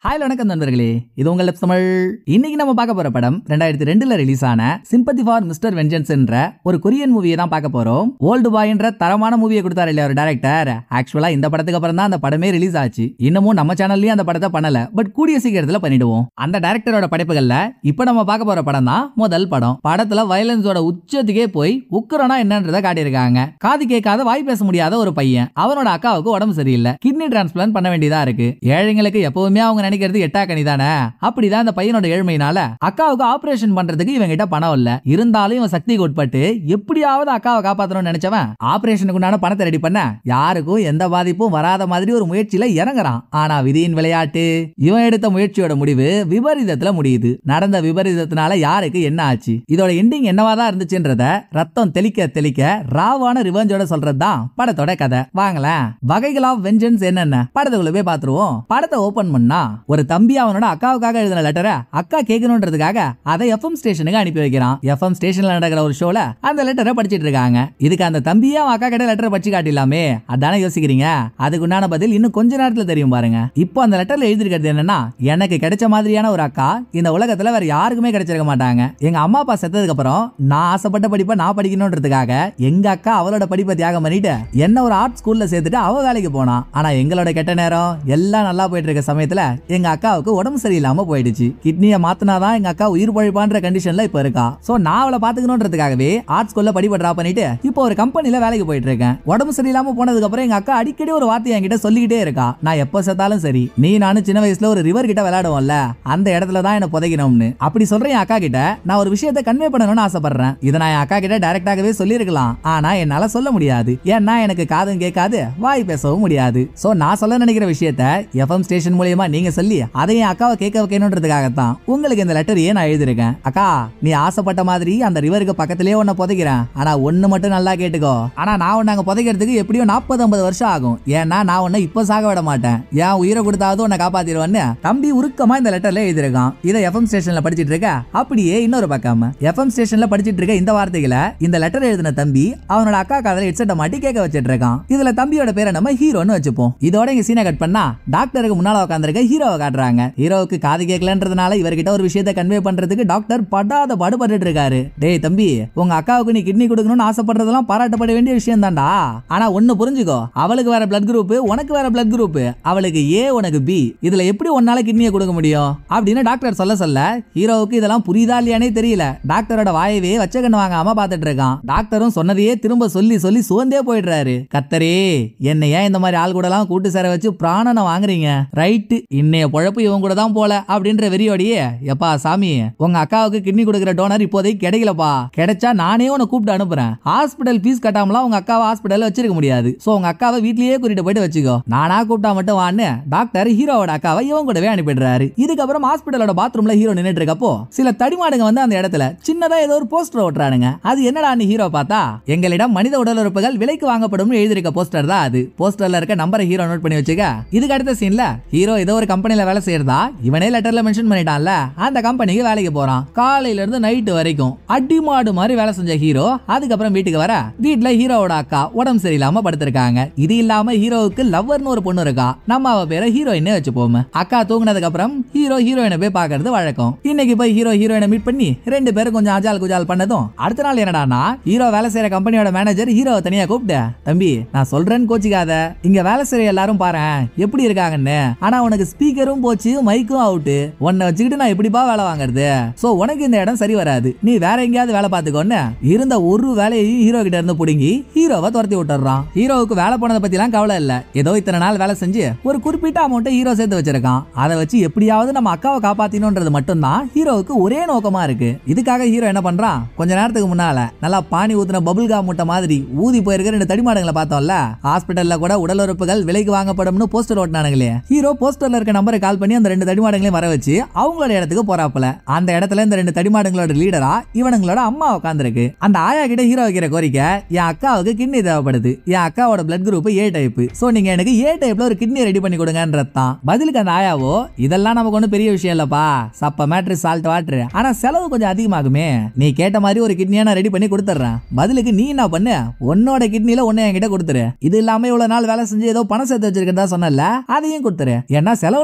hi வணக்கம் நண்பர்களே இது உங்கள் Lips தமிழ் இன்னைக்கு நம்ம பார்க்க போற படம் ரெண்டாயிரத்தி ரெண்டுல ரிலீஸ் ஆன சிம்பத்தி ஃபார் மிஸ்டர் வெஞ்சன்ஸ் என்ற ஒரு கொரியன் மூவியை தான் பார்க்க போறோம் ஓல்டு பாய் என்ற தரமான மூவியை கொடுத்தாரு இல்லையா ஒரு டேரக்டர் ஆக்சுவலா இந்த படத்துக்கு அப்புறம் தான் அந்த படமே ரிலீஸ் ஆச்சு இன்னமும் நம்ம சேனல்லயும் அந்த படத்தை பண்ணல பட் கூடிய சீக்கிரத்துல பண்ணிடுவோம் அந்த டேரக்டரோட படைப்புகள்ல இப்ப நம்ம பார்க்க போற படம் தான் முதல் படம் படத்துல வயலன்ஸோட உச்சத்துக்கே போய் உக்கரனா என்னன்றத காட்டியிருக்காங்க காது கேட்காத வாய் பேச முடியாத ஒரு பையன் அவனோட அக்காவுக்கு உடம்பு சரியில்லை கிட்னி டிரான்ஸ்பிளான்ட் பண்ண வேண்டியதா இருக்கு ஏழைங்களுக்கு எப்பவுமே அவங்க நினைக்கிறது எட்டா கனி தானே அப்படிதான் அந்த பையனோட ஏழ்மையினால அக்காவுக்கு ஆபரேஷன் பண்றதுக்கு இவங்க கிட்ட பணம் இல்ல இருந்தாலும் இவன் சக்திக்கு உட்பட்டு எப்படியாவது அக்காவை காப்பாத்தணும்னு நினைச்சவன் ஆபரேஷனுக்கு உண்டான பணத்தை ரெடி பண்ண யாருக்கும் எந்த பாதிப்பும் வராத மாதிரி ஒரு முயற்சியில இறங்குறான் ஆனா விதியின் விளையாட்டு இவன் எடுத்த முயற்சியோட முடிவு விபரீதத்துல முடியுது நடந்த விபரீதத்தினால யாருக்கு என்ன ஆச்சு இதோட எண்டிங் என்னவாதான் இருந்துச்சுன்றத ரத்தம் தெளிக்க தெளிக்க ராவான ரிவெஞ்சோட சொல்றதுதான் படத்தோட கதை வாங்களேன் வகைகள் ஆஃப் வெஞ்சன்ஸ் என்னென்ன படத்துக்குள்ள போய் பாத்துருவோம் படத்தை ஓபன் பண்ணா ஒரு தம்பி அவனோட அக்காவுக்காக எழுதின லெட்டரை அக்கா கேட்கணுன்றதுக்காக அதை எஃப்எம் ஸ்டேஷனுக்கு அனுப்பி வைக்கிறான் எஃப்எம் ஸ்டேஷன்ல நடக்கிற ஒரு ஷோல அந்த லெட்டரை படிச்சிட்டு இருக்காங்க இதுக்கு அந்த தம்பியே அவன் அக்கா கிட்ட லெட்டரை படிச்சு காட்டிடலாமே அதானே யோசிக்கிறீங்க அதுக்கு உண்டான பதில் இன்னும் கொஞ்ச நேரத்துல தெரியும் பாருங்க இப்போ அந்த லெட்டர்ல எழுதிருக்கிறது என்னன்னா எனக்கு கிடைச்ச மாதிரியான ஒரு அக்கா இந்த உலகத்துல வேற யாருக்குமே கிடைச்சிருக்க மாட்டாங்க எங்க அம்மா அப்பா செத்ததுக்கு அப்புறம் நான் ஆசைப்பட்ட படிப்பை நான் படிக்கணுன்றதுக்காக எங்க அக்கா அவளோட படிப்பை தியாகம் பண்ணிட்டு என்ன ஒரு ஆர்ட் ஸ்கூல்ல சேர்த்துட்டு அவ வேலைக்கு போனா ஆனா எங்களோட கெட்ட நேரம் எல்லாம் நல்லா போயிட்டு இருக்க சமயத்துல எங்க அக்காவுக்கு உடம்பு சரியில்லாம போயிடுச்சு கிட்னியை மாத்தினாதான் எங்க அக்கா உயிர் பழிப்பான்ற கண்டிஷன்ல இப்ப இருக்கா சோ நான் அவளை பாத்துக்கணுன்றதுக்காகவே ஆர்ட் ஸ்கூல்ல படிப்பை டிரா பண்ணிட்டு இப்போ ஒரு கம்பெனில வேலைக்கு போயிட்டு இருக்கேன் உடம்பு சரியில்லாம போனதுக்கு அப்புறம் எங்க அக்கா அடிக்கடி ஒரு வார்த்தை என்கிட்ட சொல்லிக்கிட்டே இருக்கா நான் எப்ப செத்தாலும் சரி நீ நானும் சின்ன வயசுல ஒரு ரிவர் கிட்ட விளையாடுவோம்ல அந்த இடத்துல தான் என்ன புதைக்கணும்னு அப்படி சொல்றேன் என் அக்கா கிட்ட நான் ஒரு விஷயத்தை கன்வே பண்ணணும்னு ஆசைப்படுறேன் இதை நான் என் அக்கா கிட்ட டைரக்டாகவே சொல்லியிருக்கலாம் ஆனா என்னால சொல்ல முடியாது ஏன்னா எனக்கு காதும் கேட்காது வாய் பேசவும் முடியாது சோ நான் சொல்ல நினைக்கிற விஷயத்த எஃப்எம் ஸ்டேஷன் மூலியமா நீங்க சொல்லி அதை என் அக்காவை கேட்க வைக்கணுன்றதுக்காகத்தான் உங்களுக்கு இந்த லெட்டரையே நான் எழுதியிருக்கேன் அக்கா நீ ஆசைப்பட்ட மாதிரி அந்த ரிவருக்கு பக்கத்திலேயே உன்னை புதைக்கிறேன் ஆனா ஒண்ணு மட்டும் நல்லா கேட்டுக்கோ ஆனா நான் உன்னை அங்க புதைக்கிறதுக்கு எப்படியும் நாற்பது ஐம்பது வருஷம் ஆகும் ஏன்னா நான் உன்னை இப்ப சாக விட மாட்டேன் ஏன் உயிரை கொடுத்தாவது உன்னை காப்பாத்திடுவேன்னு தம்பி உருக்கமா இந்த லெட்டர்ல எழுதியிருக்கான் இதை எஃப்எம் ஸ்டேஷன்ல படிச்சிட்டு இருக்க அப்படியே இன்னொரு பக்கம் எஃப்எம் ஸ்டேஷன்ல படிச்சிட்டு இருக்க இந்த வார்த்தைகளை இந்த லெட்டர் எழுதின தம்பி அவனோட அக்கா காதல ஹெட்செட்டை மாட்டி கேட்க வச்சிட்டு இருக்கான் இதுல தம்பியோட பேரை நம்ம ஹீரோன்னு வச்சுப்போம் இதோட இங்க சீனை கட் பண்ணா டாக்டருக்கு முன்னால உட்காந்துருக்க ஹீரோவை காட்டுறாங்க ஹீரோவுக்கு காது கேட்கலன்றதுனால இவர்கிட்ட ஒரு விஷயத்தை கன்வே பண்றதுக்கு டாக்டர் படாத பாடுபட்டு இருக்காரு டேய் தம்பி உங்க அக்காவுக்கு நீ கிட்னி கொடுக்கணும்னு ஆசைப்படுறதெல்லாம் பாராட்டப்பட வேண்டிய விஷயம் தான்டா ஆனா ஒண்ணு புரிஞ்சுக்கோ அவளுக்கு வேற பிளட் குரூப் உனக்கு வேற பிளட் குரூப் அவளுக்கு ஏ உனக்கு பி இதுல எப்படி ஒன்னால கிட்னியை கொடுக்க முடியும் அப்படின்னு டாக்டர் சொல்ல சொல்ல ஹீரோவுக்கு இதெல்லாம் புரியுதா இல்லையானே தெரியல டாக்டரோட வாயவே வச்ச கண்ணு வாங்காம பாத்துட்டு இருக்கான் டாக்டரும் சொன்னதையே திரும்ப சொல்லி சொல்லி சுவந்தே போயிடுறாரு கத்தரே என்னை ஏன் இந்த மாதிரி ஆள் கூட எல்லாம் கூட்டு சேர வச்சு பிராணனை வாங்குறீங்க ரைட்டு இன்னைய பொழப்பு இவன் கூட தான் போல அப்படின்ற வெறியோடையே எப்பா சாமி உங்க அக்காவுக்கு கிட்னி கொடுக்குற டோனர் இப்போதைக்கு கிடைக்கலப்பா கிடைச்சா நானே உன்னை கூப்பிட்டு அனுப்புறேன் ஹாஸ்பிட்டல் ஃபீஸ் கட்டாமலாம் உங்க அக்காவை ஹாஸ்பிட்டல்ல வச்சிருக்க முடியாது சோ உங்க அக்காவை வீட்லயே கூட்டிட்டு போயிட்டு வச்சுக்கோ நானா கூப்பிட்டா மட்டும் வான்னு டாக்டர் ஹீரோவோட அக்காவை இவன் கூடவே அனுப்பிடுறாரு இதுக்கப்புறம் ஹாஸ்பிட்டலோட பாத்ரூம்ல ஹீரோ நின்னுட்டு இருக்கப்போ சில தடிமாடுங்க வந்து அந்த இடத்துல சின்னதா ஏதோ ஒரு போஸ்டர் ஓட்டுறானுங்க அது என்னடான்னு ஹீரோ பார்த்தா எங்களிடம் மனித உடல் உறுப்புகள் விலைக்கு வாங்கப்படும் எழுதிருக்க போஸ்டர் தான் அது போஸ்டர்ல இருக்க நம்பரை ஹீரோ நோட் பண்ணி வச்சுக்க இதுக்கு அடுத்த சீன்ல ஹீரோ ஏதோ ஒரு கம்பெனில வேலை செய்யறதா இவனே லெட்டர்ல மென்ஷன் பண்ணிட்டான்ல அந்த கம்பெனிக்கு வேலைக்கு போறான் காலையில இருந்து நைட்டு வரைக்கும் அடிமாடு மாதிரி வேலை செஞ்ச ஹீரோ அதுக்கப்புறம் வீட்டுக்கு வர வீட்டுல ஹீரோவோட அக்கா உடம்பு சரியில்லாம படுத்திருக்காங்க இது இல்லாம ஹீரோவுக்கு லவ்வர்னு ஒரு பொண்ணு இருக்கா நம்ம அவ பேரை ஹீரோயினே வச்சுப்போம் அக்கா தூங்குனதுக்கு அப்புறம் ஹீரோ ஹீரோயினை போய் பாக்குறது வழக்கம் இன்னைக்கு போய் ஹீரோ ஹீரோயினை மீட் பண்ணி ரெண்டு பேரும் கொஞ்சம் அஜால் குஜால் பண்ணதும் அடுத்த நாள் என்னடானா ஹீரோ வேலை செய்யற கம்பெனியோட மேனேஜர் ஹீரோவை தனியா கூப்பிட்டு தம்பி நான் சொல்றேன்னு கோச்சிக்காத இங்க வேலை செய்யற எல்லாரும் பாரு எப்படி இருக்காங்கன்னு ஆனா உனக்கு ஸ்பீக்கரும் போச்சு மைக்கும் அவுட்டு உன்னை வச்சுக்கிட்டு நான் எப்படிப்பா வேலை வாங்குறது சோ உனக்கு இந்த இடம் சரி வராது நீ வேற எங்கேயாவது வேலை பார்த்துக்கோன்னு இருந்த ஒரு வேலையையும் ஹீரோ கிட்ட இருந்து புடுங்கி ஹீரோவை துரத்தி விட்டுறான் ஹீரோவுக்கு வேலை போனதை பத்திலாம் கவலை இல்ல ஏதோ இத்தனை நாள் வேலை செஞ்சு ஒரு குறிப்பிட்ட அமௌண்ட்டை ஹீரோ சேர்த்து வச்சிருக்கான் அதை வச்சு எப்படியாவது நம்ம அக்காவை காப்பாத்தினோன்றது மட்டும்தான் ஹீரோவுக்கு ஒரே நோக்கமா இருக்கு இதுக்காக ஹீரோ என்ன பண்றான் கொஞ்ச நேரத்துக்கு முன்னால நல்லா பானி ஊத்துன பபுள் கா முட்டை மாதிரி ஊதி போயிருக்க ரெண்டு தடிமாடுங்களை பார்த்தோம்ல ஹாஸ்பிட்டல்ல கூட உடல் உறுப்புகள் விலைக்கு வாங்கப்படும்னு போஸ்டர் ஓட்டினானுங்களே ஹீரோ போஸ்டர்ல இருக்க நம்பரை கால் பண்ணி அந்த ரெண்டு தடிமாடுங்களையும் வர வச்சு அவங்களோட இடத்துக்கு போறாப்புல அந்த இடத்துல இந்த ரெண்டு தடிமாடுங்களோட லீடரா இவனுங்களோட அம்மா உட்காந்துருக்கு அந்த ஆயா கிட்ட ஹீரோ வைக்கிற கோரிக்கை என் அக்காவுக்கு கிட்னி தேவைப்படுது என் அக்காவோட blood group A type so நீங்க எனக்கு ஏ டைப்ல ஒரு கிட்னி ரெடி பண்ணி கொடுங்கன்றதான் பதிலுக்கு அந்த ஆயாவோ இதெல்லாம் நமக்கு ஒன்றும் பெரிய விஷயம் இல்லப்பா சப்ப மேட்ரு சால்ட் வாட்டர் ஆனா செலவு கொஞ்சம் அதிகமாகுமே நீ கேட்ட மாதிரி ஒரு கிட்னியை நான் ரெடி பண்ணி கொடுத்துட்றேன் பதிலுக்கு நீ என்ன பண்ணு உன்னோட கிட்னில ஒன்னு என்கிட்ட கொடுத்துரு இது இல்லாம இவ்வளவு நாள் வேலை செஞ்சு ஏதோ பணம் சேர்த்து வச்சிருக்கதா சொன்னல அதையும் கொடுத்துரு ஏன்னா செலவுல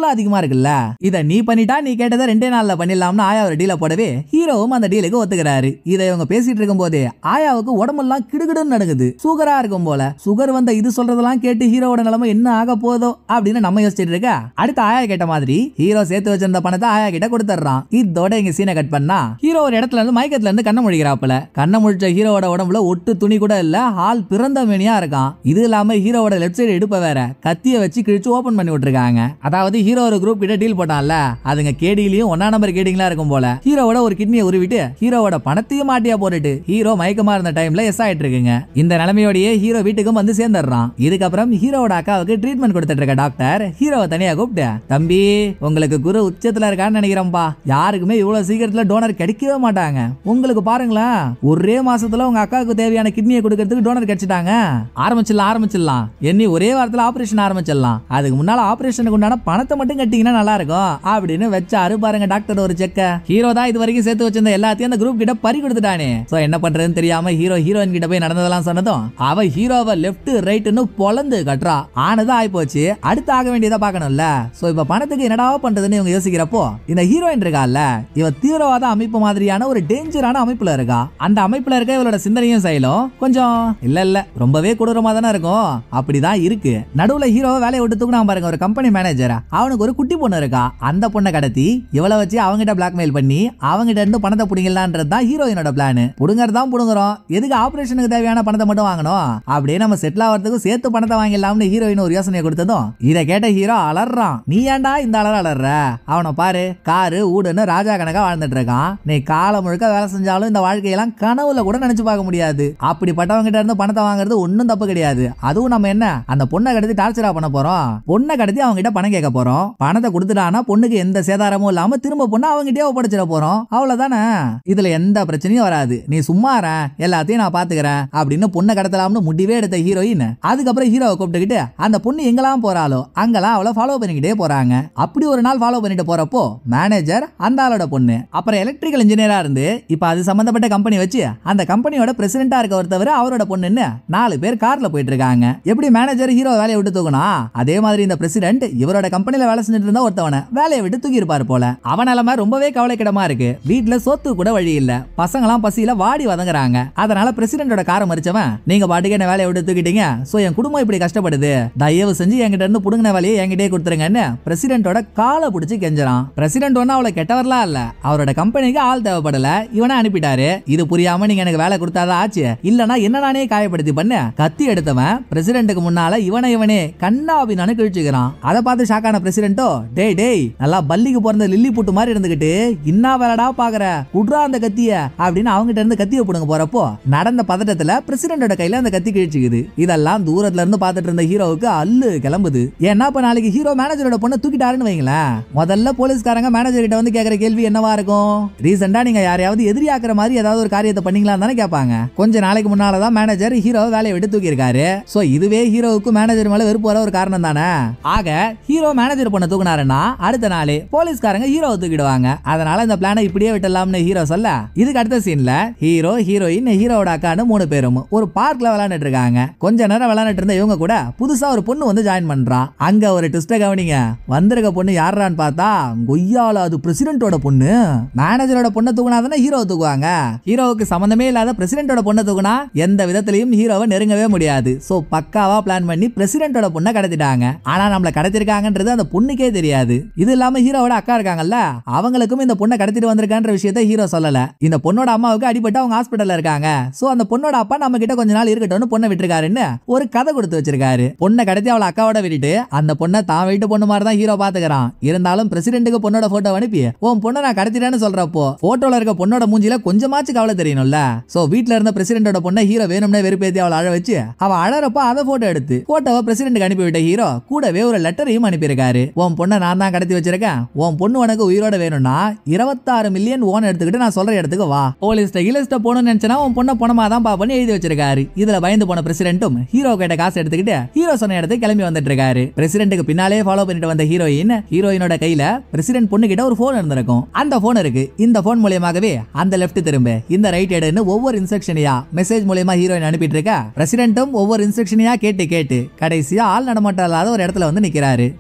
அதிகமா இருக்குல்ல இத நீ பண்ணிட்டா நீ கேட்டதை ரெண்டே நாள்ல பண்ணிடலாம்னு ஆயா ஒரு டீல போடவே ஹீரோவும் அந்த டீலுக்கு ஒத்துக்கிறாரு இதை இவங்க பேசிட்டு இருக்கும் போதே ஆயாவுக்கு உடம்பெல்லாம் கிடுகிடுன்னு நடக்குது சுகரா இருக்கும் போல சுகர் வந்த இது சொல்றதெல்லாம் கேட்டு ஹீரோவோட நிலைமை என்ன ஆக போதோ அப்படின்னு நம்ம யோசிச்சுட்டு இருக்க அடுத்து ஆயா கேட்ட மாதிரி ஹீரோ சேர்த்து வச்சிருந்த பணத்தை ஆயா கிட்ட கொடுத்துட்றான் இதோட இங்க சீனை கட் பண்ணா ஹீரோ ஒரு இடத்துல இருந்து மயக்கத்துல இருந்து கண்ணை முழிக்கிறாப்புல கண்ணை முழிச்ச ஹீரோவோட உடம்புல ஒட்டு துணி கூட இல்ல ஆள் பிறந்த மேனியா இருக்கான் இது இல்லாம ஹீரோவோட லெஃப்ட் சைடு இடுப்ப வேற கத்திய வச்சு கிழிச்சு ஓபன் பண்ணி விட்டுருக்காங்க அதாவது ஹீரோ ஒரு குரூப் கிட்ட டீல் போட்டான்ல அதுங்க கேடியிலயும் ஒன்னா நம்பர் கேடிங்களா இருக்கும் போல ஹீரோவோட ஒரு கிட்னியை உருவிட்டு ஹீரோவோட பணத்தையும் மாட்டியா போட்டுட்டு ஹீரோ மயக்கமா இருந்த டைம்ல எஸ் ஆயிட்டு இருக்குங்க இந்த நிலைமையோடயே ஹீரோ வீட்டுக்கும் வந்து சேர்ந்துடுறான் இதுக்கப்புறம் ஹீரோவோட அக்காவுக்கு ட்ரீட்மெண்ட் கொடுத்துட்டு இருக்க டாக்டர் ஹீரோவை தனியா கூப்பிட்டு தம்பி உங்களுக்கு குரு உச்சத்துல இருக்கான்னு நினைக்கிறேன்பா யாருக்குமே இவ்வளவு சீக்கிரத்துல டோனர் கிடைக்கவே மாட்டாங்க உங்களுக்கு பாருங்களேன் ஒரே மாசத்துல உங்க அக்காவுக்கு தேவையான கிட்னியை கொடுக்கறதுக்கு டோனர் கிடைச்சிட்டாங்க ஆரம்பிச்சிடலாம் ஆரம்பிச்சிடலாம் எண்ணி ஒரே வாரத்துல ஆபரேஷன் ஆரம்பிச்சிடலாம் அதுக்கு முன்னால ஆபரேஷனுக்கு உண்டான பணத்தை மட்டும் கட்டிங்கன்னா நல்லா இருக்கும் அப்படின்னு வச்சாரு பாருங்க டாக்டர் ஒரு செக்க ஹீரோ தான் இது வரைக்கும் சேர்த்து வச்சிருந்த எல்லாத்தையும் அந்த குரூப் கிட்ட பறி கொடுத்துட்டானே சோ என்ன பண்றதுன்னு தெரியாம ஹீரோ ஹீரோயின் கிட்ட போய் நடந்ததெல்லாம் சொன்னதும் அவ ஹீரோவை லெஃப்ட் ரைட்னு பொலந்து கட்டுறா ஆனது ஆயிப்போச்சு அடுத்து ஆக வேண்டியதை பார்க்கணும்ல சோ இப்ப பணத்துக்கு என்னடா பண்றதுன்னு இவங்க யோசிக்கிறப்போ இந்த ஹீரோயின் இருக்கால இவ தீவிரவாத அமைப்பு மாதிரியான ஒரு டேஞ்சரான அமைப்புல இருக்கா அந்த அமைப்புல இருக்க இவளோட சிந்தனையும் செயலும் கொஞ்சம் இல்ல இல்ல ரொம்பவே கொடூரமா தானே இருக்கும் அப்படிதான் இருக்கு நடுவுல ஹீரோவை வேலையை விட்டு தூக்குனா பாருங்க ஒரு கம்பெனி மேனேஜர் அவனுக்கு ஒரு குட்டி பொண்ணு இருக்கா அந்த பொண்ணை கடத்தி இவளை வச்சு அவங்கிட்ட பிளாக்மெயில் பண்ணி அவங்கிட்ட இருந்து பணத்தை புடிங்கலான்றது தான் ஹீரோயினோட பிளான் புடுங்கறதான் புடுங்குறோம் எதுக்கு ஆபரேஷனுக்கு தேவையான பணத்தை மட்டும் வாங்கணும் அப்படியே நம்ம செட்டில் ஆகிறதுக்கு சேர்த்து பணத்தை வாங்கிடலாம்னு ஹீரோயின் ஒரு யோசனை கொடுத்ததும் இதை கேட்ட ஹீரோ அலறான் நீ ஏன்டா இந்த அலற அலற அவனை பாரு காரு ஊடுன்னு ராஜா கணக்கா வாழ்ந்துட்டு இருக்கான் நீ காலம் முழுக்க வேலை செஞ்சாலும் இந்த வாழ்க்கையெல்லாம் கனவுல கூட நினைச்சு பார்க்க முடியாது அப்படிப்பட்டவங்கிட்ட இருந்து பணத்தை வாங்குறது ஒன்றும் தப்பு கிடையாது அதுவும் நம்ம என்ன அந்த பொண்ணை கடத்தி டார்ச்சரா பண்ண போறோம் பொண்ணை கடத்தி அவங்க கிட்ட பணம் கேட்க போறோம் பணத்தை கொடுத்துட்டானா பொண்ணுக்கு எந்த சேதாரமும் இல்லாம திரும்ப பொண்ணை அவங்ககிட்டயே ஒப்படைச்சிட போறோம் அவ்வளவுதானே இதுல எந்த பிரச்சனையும் வராது நீ சும்மா இரு, எல்லாத்தையும் நான் பாத்துக்கிறேன் அப்படின்னு பொண்ணை கடத்தலாம்னு முடிவே எடுத்த ஹீரோயின் அதுக்கப்புறம் ஹீரோவை கூப்பிட்டுக்கிட்டு அந்த பொண்ணு எங்கெல்லாம் போறாளோ அங்கெல்லாம் அவளை ஃபாலோ பண்ணிக்கிட்டே போறாங்க அப்படி ஒரு நாள் ஃபாலோ பண்ணிட்டு போறப்போ மேனேஜர் அந்த ஆளோட பொண்ணு அப்புறம் எலக்ட்ரிக்கல் இன்ஜினியரா இருந்து இப்ப அது சம்பந்தப்பட்ட கம்பெனி வச்சு அந்த கம்பெனியோட பிரசிடென்டா இருக்க ஒருத்தவர் அவரோட பொண்ணுன்னு நாலு பேர் கார்ல போயிட்டு இருக்காங்க எப்படி மேனேஜர் ஹீரோ வேலையை விட்டு தூக்கணும் அதே மாதிரி இந்த பிரசிடென்ட் இவரோட கம்பெனில வேலை செஞ்சுட்டு இருந்த ஒருத்தவனை வேலையை விட்டு தூக்கி இருப்பாரு போல அவன் நிலைமை ரொம்பவே கவலைக்கிடமா இருக்கு வீட்டுல சொத்து கூட வழி இல்ல பசங்களாம் பசியில வாடி வதங்குறாங்க அதனால பிரசிடென்டோட காரை மறிச்சவன் நீங்க பாட்டுக்கு என்ன வேலையை விட்டு தூக்கிட்டீங்க சோ என் குடும்பம் இப்படி கஷ்டப்படுது தயவு செஞ்சு என்கிட்ட இருந்து புடுங்கின வேலையை என்கிட்டயே கொடுத்துருங்கன்னு பிரசிடென்ட்டோட காலை பிடிச்சி கெஞ்சறான் பிரசிடென்ட் ஒன்னும் அவளை கெட்டவர்லாம் இல்ல அவரோட கம்பெனிக்கு ஆள் தேவைப்படல இவனை அனுப்பிட்டாரு இது புரியாம நீங்க எனக்கு வேலை கொடுத்தாதான் ஆச்சு இல்லனா என்ன நானே காயப்படுத்தி பண்ண கத்தி எடுத்தவன் பிரசிடென்ட்டுக்கு முன்னால இவனை இவனே கண்ணாபின்னு கிழிச்சுக்கிறான் அதை பார்த்து ஷாக்கான பிரசிடென்ட்டோ டேய் டேய் நல்லா பல்லிக்கு பிறந்த லில்லி புட்டு மாதிரி இருந்துகிட்டு இன்னா வேலைடா பாக்குற குட்ரா அந்த கத்திய அப்படின்னு அவங்ககிட்ட இருந்து கத்திய புடுங்க போறப்போ நடந்த பதட்டத்துல பிரசிடென்ட்டோட கையில அந்த கத்தி கிழிச்சுக்குது இதெல்லாம் தூரத்துல இருந்து பார்த்துட்டு இருந்த ஹீரோவுக்கு அல்லு கிளம்புது ஏன்னா இப்ப நாளைக்கு ஹீரோ மேனேஜரோட பொண்ணை தூக்கிட்டாருன்னு வைங்களேன் முதல்ல போலீஸ்காரங்க மேனேஜர் கிட்ட வந்து கேக்குற கேள்வி என்னவா இருக்கும் ரீசெண்டா நீங்க யாரையாவது எதிரியாக்குற மாதிரி ஏதாவது ஒரு காரியத்தை பண்ணீங்களான்னு தானே கேட்பாங்க கொஞ்ச நாளைக்கு முன்னாலதான் மேனேஜர் ஹீரோ வேலையை விட்டு தூக்கி இருக்காரு சோ இதுவே ஹீரோவுக்கு மேனேஜர் மேல வெறுப்பு வர ஒரு காரணம் தானே ஆக ஹீரோ மேனேஜர் பொண்ணை தூக்குனாருன்னா அடுத்த நாளே போலீஸ்காரங்க ஹீரோவை தூக்கிடுவாங்க அதனால இந்த பிளானை இப்படியே விட்டலாம்னு ஹீரோ சொல்ல இதுக்கு அடுத்த சீன்ல ஹீரோ ஹீரோயின் ஹீரோவோட அக்கான்னு மூணு பேரும் ஒரு பார்க்ல விளையாண்டுட்டு இருக்காங்க கொஞ்ச நேரம் விளையாண்டுட்டு இருந்த இவங்க கூட புதுசா ஒரு பொண்ணு வந்து ஜாயின் பண்றா அங்க ஒரு ட்விஸ்ட கவனிங்க வந்திருக்க பொண்ணு யாரான்னு பார்த்தா கொய்யால அது பிரசிடென்ட்டோட பொண்ணு மேனேஜரோட பொண்ணை தூக்குனா தானே ஹீரோ தூக்குவாங்க ஹீரோவுக்கு சம்பந்தமே இல்லாத பிரசிடென்ட்டோட பொண்ணை தூக்குனா எந்த விதத்திலையும் ஹீரோவை நெருங்கவே முடியாது சோ பக்காவா பிளான் பண்ணி பிரசிடென்ட்டோட பொண்ணை கடத்திட்டாங்க ஆனா நம்மள கடத்திருக்காங்கன்றது அந்த பொண்ணுக்கே தெரியாது இது இல்லாம ஹீரோவோட அக்கா இருக்காங்கல்ல அவங்களுக்கும் இந்த பொண்ணை கடத்திட்டு வந்திருக்கான்ற விஷயத்த ஹீரோ சொல்லல இந்த பொண்ணோட அம்மாவுக்கு அடிபட்டு அவங்க ஹாஸ்பிட்டல்ல இருக்காங்க சோ அந்த பொண்ணோட அப்பா நம்ம கிட்ட கொஞ்ச நாள் இருக்கட்டும்னு பொண்ணை விட்டுருக்காருன்னு ஒரு கதை கொடுத்து வச்சிருக்காரு பொண்ணை கடத்தி அவளை அக்காவோட விட்டுட்டு அந்த பொண்ணை தான் வீட்டு பொண்ணு மாதிரி தான் ஹீரோ பாத்துக்கிறான் இருந்தாலும் பிரசிடென்ட்டுக்கு பொண்ணோட போட்டோ அனுப்பி உன் பொண்ணை நான் கடத்திட்டேன்னு சொல்றப்போ போட்டோல இருக்க பொண்ணோட மூஞ்சில கொஞ்சமாச்சு கவலை தெரியணும்ல சோ வீட்ல இருந்த பிரசிடென்ட்டோட பொண்ணை ஹீரோ வேணும்னே வெறுப்பேத்தி அவளை அழ வச்சு அவ அழறப்ப அதை போட்டோ எடுத்து போட்டோவை பிரசிடென்ட் அனுப்பி விட்ட ஹீரோ கூடவே ஒரு லெட்டரையும் அனுப்பியிருக்காரு உன் பொண்ணை நான் தான் கடத்தி வச்சிருக்கேன் உன் பொண்ணு உனக்கு உயிரோட வேணும்னா இருபத்தாறு மில்லியன் ஓன் எடுத்துக்கிட்டு நான் சொல்ற இடத்துக்கு வா போலீஸ்ட இலஸ்ட போகணும்னு நினைச்சனா உன் பொண்ணை பணமா தான் பாப்பன்னு எழுதி வச்சிருக்காரு இதுல பயந்து போன பிரசிடென்ட்டும் ஹீரோ கிட்ட காசு எடுத்துக்கிட்டு ஹீரோ சொன்ன இடத்துக்கு கிளம்பி வந்துட்டு இருக்காரு பிரசிடென்ட்டுக்கு பின்னாலே ஃபாலோ பண்ணிட்டு வந்த ஹீரோயின் ஹீரோயினோட கையில பிரசிடென்ட் பொண்ணு கிட்ட ஒரு போன் இருந்திருக்கும் அந்த போன் இருக்கு இந்த போன் மூலியமாகவே அந்த லெஃப்ட் திரும்ப இந்த ரைட் எடுன்னு ஒவ்வொரு இன்ஸ்ட்ரக்ஷனையா மெசேஜ் மூலியமா ஹீரோயின் அனுப்பிட்டு இருக்க பிரசிடென்ட்டும் ஒவ்வொரு இன்ஸ்ட்ரக்ஷனையா கேட்டு கேட்டு கடைசியா ஆள் நடமாட்டம் இல்லாத ஒரு இடத்துல வந்து நிக்கிறாரு அப்போ உன் கையில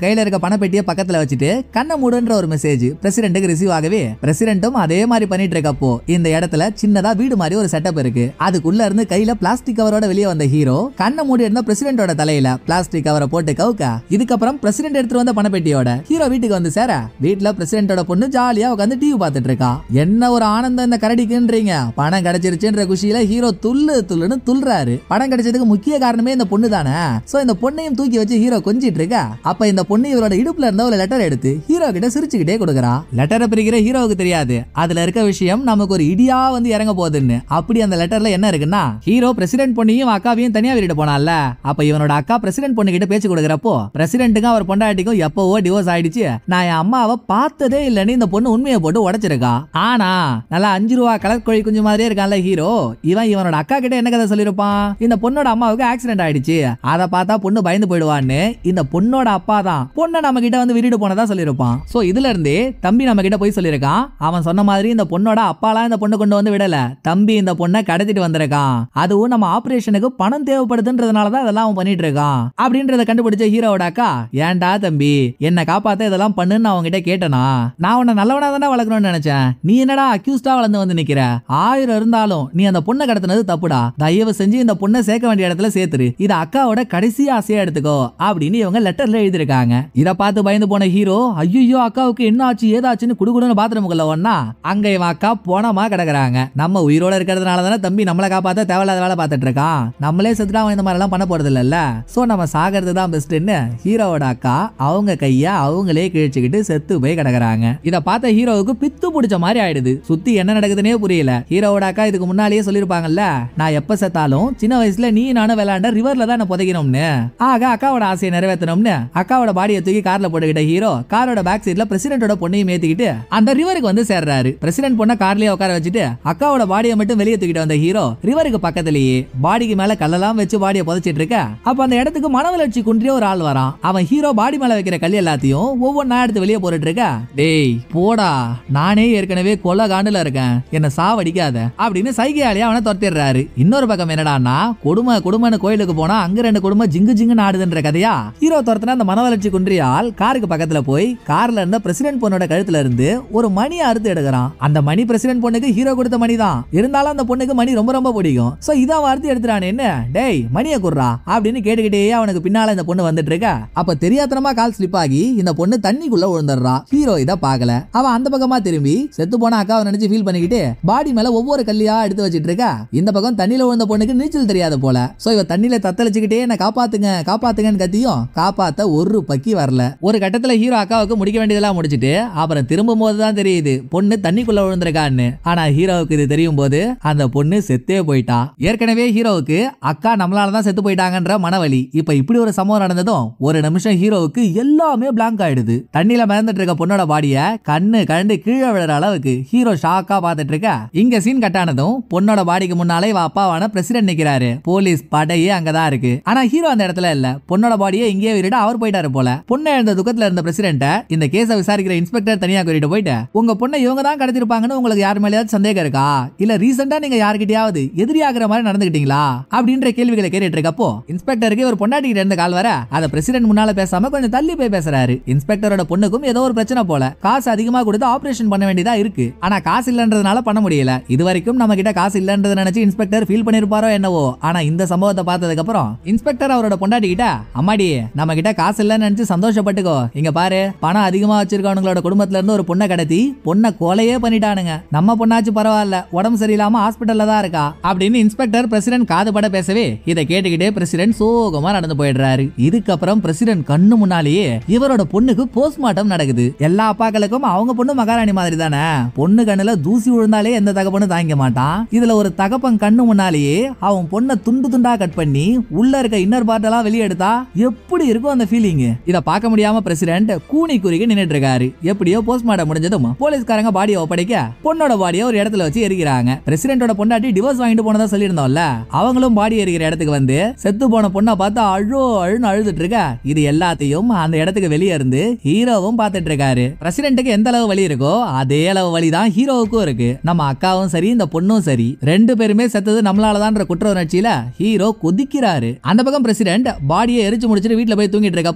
கையில இருக்க பணப்பெட்டியை பக்கத்துல வச்சுட்டு கண்ணை மூடுன்ற ஒரு மெசேஜ் பிரசிடென்ட்டுக்கு ரிசீவ் ஆகவே பிரசிடென்ட்டும் அதே மாதிரி பண்ணிட்டு இருக்கப்போ இந்த இடத்துல சின்னதா வீடு மாதிரி ஒரு செட்டப் இருக்கு அதுக்குள்ள இருந்து கையில பிளாஸ்டிக் கவரோட வெளியே வந்த ஹீரோ கண்ணை மூடி இருந்த பிரசிடென்ட்டோட தலையில பிளாஸ்டிக் கவரை போட்டு கவுக்க இதுக்கப்புறம் பிரசிடென்ட் எடுத்துட்டு வந்த பணப்பெட்டியோட ஹீரோ வீட்டுக்கு வந்து சேர வீட்டுல பிரசிடென்ட்டோட பொண்ணு ஜாலியா உட்காந்து டிவி பார்த்துட்டு இருக்கா என்ன ஒரு ஆனந்தம் இந்த கரடிக்குன்றீங்க பணம் கிடைச்சிருச்சுன்ற குஷியில ஹீரோ துள்ளு துள்ளுன்னு துள்ளுறாரு பணம் கிடைச்சதுக்கு முக்கிய காரணமே இந்த பொண்ணு தானே சோ இந்த பொண்ணையும் தூக்கி வச்சு ஹீரோ கொஞ்சிட்டு இருக்கா அப்ப இந்த பொண்ணு இவரோட இடுப்புல இருந்த ஒரு லெட்டர் எடுத்து ஹீரோ கிட்ட சிரிச்சுக்கிட்டே கொடுக்குறா லெட்டரை பிரிக்கிற ஹீரோவுக்கு தெரியாது அதுல இருக்க விஷயம் நமக்கு ஒரு இடியா வந்து இறங்க போகுதுன்னு அப்படி அந்த லெட்டர்ல என்ன இருக்குன்னா ஹீரோ பிரசிடென்ட் பொண்ணையும் அக்காவையும் தனியா விட்டுட்டு போனால அப்ப இவனோட அக்கா பிரசிடென்ட் பொண்ணு கிட்ட பேச்சு கொடுக்குறப்போ பிரசிடென்ட்டுக்கும் அவர் பொண்டாட்டிக்கும் எப்பவோ டிவோர்ஸ் ஆயிடுச்சு நான் என் அம்மாவை பார்த்ததே இல்லைன்னு இந்த பொண்ணு உண்மையை போட்டு உடைச்சிருக்கா ஆனா நல்லா அஞ்சு ரூபா கலர் கோழி குஞ்சு மாதிரியே இருக்கான்ல ஹீரோ இவன் இவனோட அக்கா கிட்ட என்ன கதை சொல்லிருப்பான் இந்த பொண்ணோட அம்மாவுக்கு ஆக்சிடென்ட் ஆயிடுச்சு அதை பார்த்தா பொண்ணு பயந்து போயிடுவான்னு இந்த பொண்ணோட அப்பா தான் பொண்ணை நம்ம கிட்ட வந்து விட்டுட்டு போனதா சொல்லியிருப்பான் சோ இதுல இருந்தே தம்பி நம்ம கிட்ட போய் சொல்லியிருக்கான் அவன் சொன்ன மாதிரி இந்த பொண்ணோட அப்பாலாம் இந்த பொண்ணை கொண்டு வந்து விடல தம்பி இந்த பொண்ணை கடத்திட்டு வந்திருக்கான் அதுவும் நம்ம ஆபரேஷனுக்கு பணம் தேவைப்படுதுன்றதுனால தான் இதெல்லாம் அவன் பண்ணிட்டு இருக்கான் அப்படின்றத கண்டுபிடிச்ச ஹீரோவோட அக்கா ஏன்டா தம்பி என்ன காப்பாத்த இதெல்லாம் பண்ணுன்னு அவங்க கிட்ட கேட்டனா நான் உன்னை நல்லவனா தானே வளர்க்கணும்னு நினைச்சேன் நீ என்னடா அக்யூஸ்டா வளர்ந்து வந்து நிக்கிற ஆயிரம் இருந்தாலும் நீ அந்த பொண்ணை கடத்தினது தப்புடா தயவு செஞ்சு இந்த பொண்ணை சேர்க்க வேண்டிய இடத்துல சேர்த்துரு இது அக்காவோட கடைசி ஆசையா எடுத்துக்கோ அப்படின்னு இவங்க லெட்டர்ல எழுதிருக்காங்க இத பார்த்து பயந்து போன ஹீரோ ஐயோ அக்காவுக்கு என்ன ஆச்சு ஏதாச்சுன்னு குடுகுடுன்னு பாத்ரூமுக்குள்ள ஒன்னா அங்க இவன் அக்கா போனமா கிடக்குறாங்க நம்ம உயிரோட இருக்கிறதுனால தானே தம்பி நம்மளை காப்பாத்த தேவையில்லாத வேலை பார்த்துட்டு இருக்கான் நம்மளே செத்துட்டு அவன் இந்த மாதிரி எல்லாம் பண்ண போறது இல்லல்ல சோ நம்ம சாகிறது தான் பெஸ்ட்னு ஹீரோவோட அக்கா அவங்க கைய அவங்களே கிழிச்சுக்கிட்டு செத்து போய் கிடக்குறாங்க இத பார்த்த ஹீரோவுக்கு பித்து பிடிச்ச மாதிரி ஆயிடுது சுத்தி என்ன நடக்குதுன்னே புரியல ஹீரோவோட அக்கா இதுக்கு முன்னாலேயே சொல்லிருப்பாங்கல்ல நான் எப்ப செத்தாலும் சின்ன வயசுல நீ நானும் விளையாண்ட ரிவர்ல தான் என்ன புதைக்கணும்னு ஆக அக்காவோட ஆசையை நிறைவேற்றணும்னு அக்காவோட பாடியை தூக்கி கார்ல போட்டுக்கிட்ட ஹீரோ காரோட பேக் சீட்ல பிரசிடென்ட்டோட பொண்ணையும் ஏத்திக்கிட்டு அந்த ரிவருக்கு வந்து சேர்றாரு பிரசிடென்ட் பொண்ணை கார்லயே உட்கார வச்சுட்டு அக்காவோட பாடியை மட்டும் வெளியே தூக்கிட்டு வந்த ஹீரோ ரிவருக்கு பக்கத்துலயே பாடிக்கு மேல கல்லெல்லாம் வச்சு பாடியை புதைச்சிட்டு இருக்க அப்ப அந்த இடத்துக்கு மனவளர்ச்சி குன்றிய ஒரு ஆள் வரான் அவன் ஹீரோ பாடி மேல வைக்கிற கல் எல்லாத்தையும் ஒவ்வொன்னா எடுத்து வெளியே போட்டுட்டு இருக்க டேய் போடா நானே ஏற்கனவே கொலை காண்டுல இருக்கேன் என்ன சாவடிக்காத அப்படின்னு சைகையாலே அவனை துரத்திடுறாரு இன்னொரு பக்கம் என்னடான்னா கொடுமை கொடுமைன்னு கோயிலுக்கு போனா அங்க ரெண்டு கொடுமை ஜிங்கு ஜிங்குன்னு ஆடுதுன்ற கதையா ஹீரோ துரத்துனா அந்த மனவளர்ச்சி குன்றிய ஆள் காருக்கு பக்கத்துல போய் கார்ல இருந்த பிரசிடென்ட் பொண்ணோட கழுத்துல இருந்து ஒரு மணி அறுத்து எடுக்கிறான் அந்த மணி பிரசிடென்ட் பொண்ணுக்கு ஹீரோ கொடுத்த மணி தான் இருந்தாலும் அந்த பொண்ணுக்கு மணி ரொம்ப ரொம்ப பிடிக்கும் சோ இதை வார்த்தை எடுத்துறான் என்ன டேய் மணியை குடுறா அப்படின்னு கேட்டுக்கிட்டே அவனுக்கு பின்னால இந்த பொண்ணு வந்துட்டு இருக்கா அப்ப தெரியாத்தனமா கால் ஸ்லிப் ஆகி இந்த பொண்ணு தண்ணிக்குள்ள விழுந்துடுறா ஹீரோ இத பாக்கல அவன் அந்த பக்கமா திரும்பி செத்து போன அக்காவை நினைச்சு ஃபீல் பண்ணிக்கிட்டு பாடி மேல ஒவ்வொரு கல்லியா எடுத்து வச்சிட்டு இருக்கா இந்த பக்கம் தண்ணியில விழுந்த பொண்ணுக்கு நீச்சல் தெரியாது போல சோ இவ தண்ணியில தத்தளிச்சுக்கிட்டே என்ன காப்பாத்துங்க காப்பாத்துங்கன்னு கத்தியும் காப்பாத்த ஒரு பக்கி வரல ஒரு கட்டத்துல ஹீரோ அக்காவுக்கு முடிக்க வேண்டியதெல்லாம் முடிச்சிட்டு அப்புறம் திரும்பும் போது தான் தெரியுது பொண்ணு தண்ணிக்குள்ள விழுந்திருக்கான்னு ஆனா ஹீரோவுக்கு இது தெரியும் போது அந்த பொண்ணு செத்தே போயிட்டா ஏற்கனவே ஹீரோவுக்கு அக்கா நம்மளால தான் செத்து போயிட்டாங்கன்ற மனவலி இப்ப இப்படி ஒரு சம்பவம் நடந்ததும் ஒரு நிமிஷம் ஹீரோவுக்கு எல்லாமே பிளாங்க் ஆயிடுது தண்ணியில மிதந்துட்டு இருக்க பொண்ணோட பாடிய கண்ணு கண்டு கீழே விழுற அளவுக்கு ஹீரோ ஷாக்கா பார்த்துட்டு இருக்க இங்க சீன் கட்டானதும் பொண்ணோட பாடிக்கு முன்னாலே இவ அப்பாவான பிரசிடென்ட் நிக்கிறாரு போலீஸ் படையே அங்கதான் இருக்கு ஆனா ஹீரோ அந்த இடத்துல இல்ல பொண்ணோட பாடியை இங்கேயே விட்டுட்டு அவர் போயிட்டாரு போல பொண்ணை எழுந்த துக்கத்துல இருந்த பிரசிடென்ட் இந்த கேஸை விசாரிக்கிற இன்ஸ்பெக்டர் தனியா கூட்டிட்டு போயிட்டு உங்க பொண்ணை இவங்க தான் கடத்திருப்பாங்கன்னு உங்களுக்கு யார் மேலேயாவது சந்தேகம் இருக்கா இல்ல ரீசெண்டா நீங்க யாருக்கிட்டயாவது எதிரி ஆகுற மாதிரி நடந்துக்கிட்டீங்களா அப்படின்ற கேள்விகளை கேட்டுட்டு இருக்கப்போ இன்ஸ்பெக்டருக்கு ஒரு பொண்டாட்டி கிட்ட இருந்து கால் வர அத பிரசிடென்ட் முன்னால பேசாம கொஞ்சம் தள்ளி போய் பேசுறாரு இன்ஸ்பெக்டரோட பொண்ணுக்கும் ஏதோ ஒரு பிரச்சனை போல காசு அதிகமா கொடுத்து ஆபரேஷன் பண்ண வேண்டியதா இருக்கு ஆனா காசு இல்லன்றதுனால பண்ண முடியல இது வரைக்கும் நம்ம கிட்ட காசு இல்லன்றத நினைச்சு இன்ஸ்பெக்டர் ஃபீல் பண்ணிருப்பாரோ என்னவோ ஆனா இந்த சம்பவத்தை பார்த்ததுக்கு அப்புறம் இன்ஸ்பெக்டர் அவரோட பொண்டாட்டி கிட்ட அம்மாடி நம்ம கிட்ட காசு இல்லைன்னு நினைச்சு சந்தோஷப்பட்டுக்கோ இங்க பாரு பணம் அதிகமா வச்சிருக்கவங்களோட குடும்பத்துல இருந்து ஒரு பொண்ணை கடத்தி பொண்ணை கொலையே பண்ணிட்டானுங்க நம்ம பொண்ணாச்சு பரவாயில்ல உடம்பு சரியில்லாம ஹாஸ்பிட்டல்ல தான் இருக்கா அப்படின்னு இன்ஸ்பெக்டர் பிரசிடென்ட் காது பட பேசவே இதை கேட்டுக்கிட்டே பிரசிடென்ட் சோகமா நடந்து போயிடுறாரு இதுக்கப்புறம் பிரசிடென்ட் கண்ணு முன்னாலேயே இவரோட பொண்ணுக்கு போஸ்ட்மார்ட்டம் நடக்குது எல்லா அப்பாக்களுக்கும் அவங்க பொண்ணு மகாராணி மாதிரி தானே பொண்ணு கண்ணுல தூசி விழுந்தாலே எந்த தகப்பனும் தாங்கிக்க மாட்டான் இதுல ஒரு தகப்பன் கண்ணு முன்னாலேயே அவன் பொண்ணை துண்டு துண்டா கட் பண்ணி உள்ள இருக்க இன்னர் பார்ட் எல்லாம் வெளியே எடுத்தா எப்படி இருக்கும் அந்த ஃபீலிங் இத பார்க்க முடியாம பிரசிடென்ட் கூனி குறுகி நின்னுட்டு இருக்காரு எப்படியோ போஸ்ட்மார்ட்டம் முடிஞ்சதும் போலீஸ்காரங்க பாடியை ஒப்படைக்க பொண்ணோட பாடியை ஒரு இடத்துல வச்சு எரிக்கிறாங்க பிரசிடென்ட்டோட பொண்டாட்டி டிவோர்ஸ் வாங்கிட்டு போனதா சொல்லியிருந்தோம்ல அவங்களும் பாடி எரிக்கிற இடத்துக்கு வந்து செத்து போன பொண்ணை பார்த்து அழோ அழுன்னு அழுதுட்டு இருக்க இது எல்லாத்தையும் அந்த இடத்துக்கு வெளியே இருந்து ஹீரோவும் பார்த்துட்டு இருக்காரு பிரசிடென்ட்டுக்கு எந்த அளவு வலி இருக்கோ அதே அளவு வலி தான் ஹீரோவுக்கும் இருக்கு நம்ம அக்காவும் சரி இந்த பொண்ணும் சரி ரெண்டு பேருமே செத்தது நம்மளாலதான்ற குற்ற உணர்ச்சியில ஹீரோ கொதிக்கிறாரு அந்த பக்கம் பிரசிடென்ட் பாடியை எரிச்சு முடிச்சிட்டு வீட்டுல போய் தூங்கிட்டு இருக்கப்போ